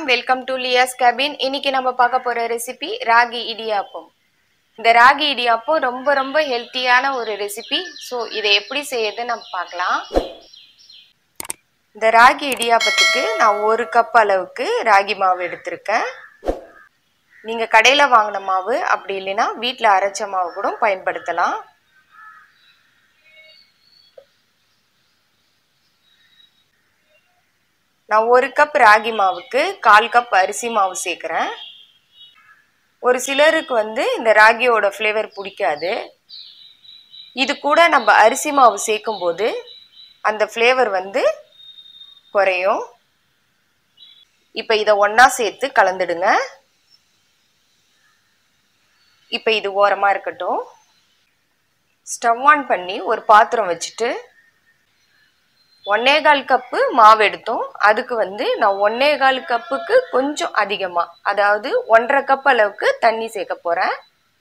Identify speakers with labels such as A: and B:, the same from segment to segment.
A: welcome to லியாஸ் cabin இன்னைக்கு நம்ம பார்க்க போற ரெசிபி ராகி இடியாப்பம் இந்த ராகி இடியாப்பம் ரொம்ப ரொம்ப ஹெல்த்தியான ஒரு ரெசிபி ஸோ இதை எப்படி செய்யறதுன்னு நம்ம பார்க்கலாம் இந்த ராகி இடியாப்பத்துக்கு நான் ஒரு கப் அளவுக்கு ராகி மாவு எடுத்திருக்கேன் நீங்க கடையில வாங்கின மாவு அப்படி இல்லைன்னா வீட்டில் அரைச்ச மாவு கூட பயன்படுத்தலாம் நான் ஒரு கப் ராகி மாவுக்கு கால் கப் அரிசி மாவு சேர்க்குறேன் ஒரு சிலருக்கு வந்து இந்த ராகியோட ஃப்ளேவர் பிடிக்காது இது கூட நம்ம அரிசி மாவு சேர்க்கும்போது அந்த ஃப்ளேவர் வந்து குறையும் இப்போ இதை ஒன்றா சேர்த்து கலந்துடுங்க இப்போ இது ஓரமாக இருக்கட்டும் ஸ்டவ் ஆன் பண்ணி ஒரு பாத்திரம் வச்சுட்டு ஒன்னே கால் கப்பு மாவு எடுத்தோம் அதுக்கு வந்து நான் ஒன்னே கால் கப்புக்கு கொஞ்சம் அதிகமாக அதாவது ஒன்றரை கப் அளவுக்கு தண்ணி சேர்க்க போகிறேன்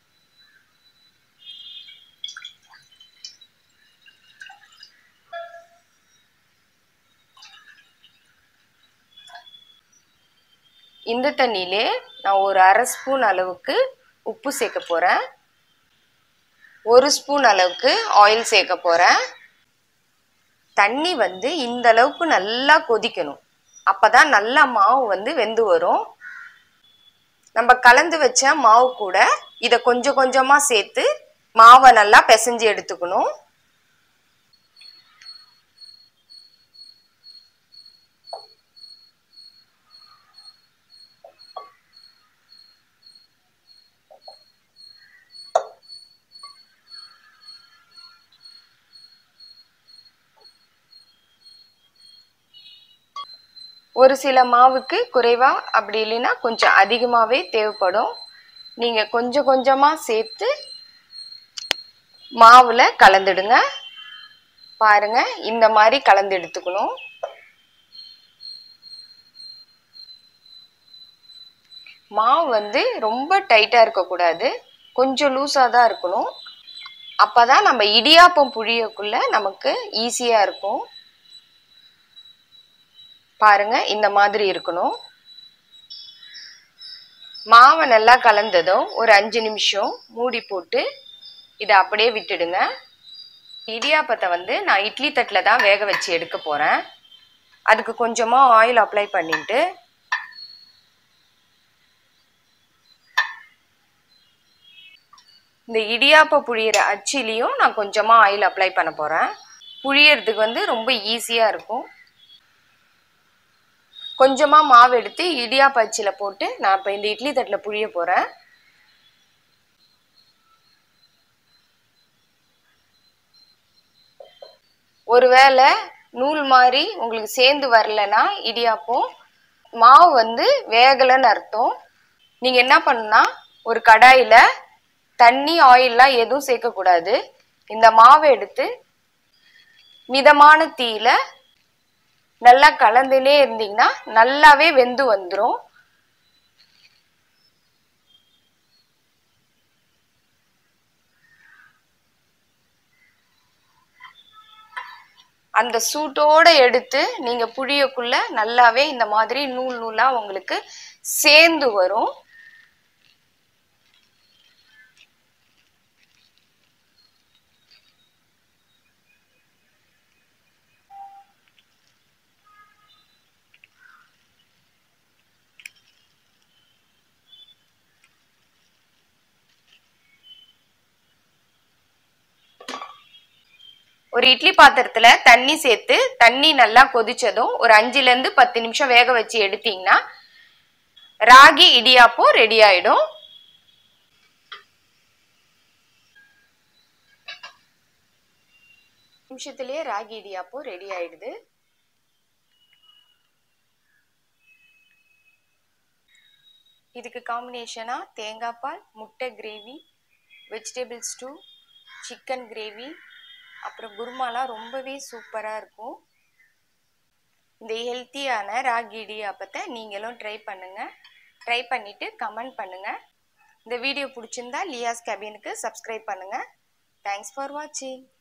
A: இந்த தண்ணியிலே நான் ஒரு அரை ஸ்பூன் அளவுக்கு உப்பு சேர்க்க போகிறேன் ஒரு ஸ்பூன் அளவுக்கு ஆயில் சேர்க்க போகிறேன் தண்ணி வந்து இந்த அளவுக்கு நல்லா கொதிக்கணும் அப்பதான் நல்லா மாவு வந்து வெந்து வரும் நம்ம கலந்து வச்ச மாவு கூட இதை கொஞ்சம் கொஞ்சமா சேர்த்து மாவை நல்லா பிசைஞ்சு எடுத்துக்கணும் ஒரு சில மாவுக்கு குறைவா அப்படி இல்லைன்னா கொஞ்சம் அதிகமாகவே தேவைப்படும் நீங்கள் கொஞ்சம் கொஞ்சமாக சேர்த்து மாவில் கலந்துடுங்க பாருங்க இந்த மாதிரி கலந்து எடுத்துக்கணும் மாவு வந்து ரொம்ப டைட்டாக இருக்கக்கூடாது கொஞ்சம் லூஸாக தான் இருக்கணும் அப்போ தான் நம்ம இடியாப்பம் புழியக்குள்ள நமக்கு ஈஸியாக இருக்கும் பாருங்க இந்த மாதிரி இருக்கணும் மாவை நல்லா கலந்ததும் ஒரு அஞ்சு நிமிஷம் மூடி போட்டு இதை அப்படியே விட்டுடுங்க இடியாப்பத்தை வந்து நான் இட்லி தட்டில் தான் வேக வச்சு எடுக்க போகிறேன் அதுக்கு கொஞ்சமாக ஆயில் அப்ளை பண்ணிட்டு இந்த இடியாப்ப புழியிற அச்சிலையும் நான் கொஞ்சமாக ஆயில் அப்ளை பண்ண போகிறேன் புழியறதுக்கு வந்து ரொம்ப ஈஸியாக இருக்கும் கொஞ்சமாக மாவு எடுத்து இடியாப்ப அச்சில் போட்டு நான் இப்போ இந்த இட்லி தட்டில் புழிய போகிறேன் ஒருவேளை நூல் மாதிரி உங்களுக்கு சேர்ந்து வரலன்னா இடியாப்பம் மாவு வந்து வேகலைன்னு அர்த்தம் நீங்கள் என்ன பண்ணுன்னா ஒரு கடாயில் தண்ணி ஆயிலெலாம் எதுவும் சேர்க்கக்கூடாது இந்த மாவை எடுத்து மிதமான தீயில நல்லா கலந்துனே இருந்தீங்கன்னா நல்லாவே வெந்து வந்துடும் அந்த சூட்டோட எடுத்து நீங்க புழியக்குள்ள நல்லாவே இந்த மாதிரி நூல் நூலா உங்களுக்கு சேர்ந்து வரும் ஒரு இட்லி பாத்திரத்துல தண்ணி சேர்த்து தண்ணி நல்லா கொதிச்சதும் ஒரு அஞ்சுல இருந்து பத்து நிமிஷம் வேக வச்சு எடுத்தீங்கன்னா ராகி இடியாப்பம் ரெடி ஆயிடும் நிமிஷத்துலயே ராகி இடியாப்பம் ரெடி ஆயிடுது இதுக்கு காம்பினேஷனா தேங்காய் பால் முட்டை gravy vegetable stew chicken gravy அப்புறம் குருமாலாம் ரொம்பவே சூப்பராக இருக்கும் இந்த ஹெல்த்தியான ராகி இடியாப்பத்தை நீங்களும் ட்ரை பண்ணுங்கள் ட்ரை பண்ணிவிட்டு கமெண்ட் பண்ணுங்கள் இந்த வீடியோ பிடிச்சிருந்தா லியாஸ் கேபினுக்கு சப்ஸ்கிரைப் பண்ணுங்கள் தேங்க்ஸ் ஃபார் வாட்சிங்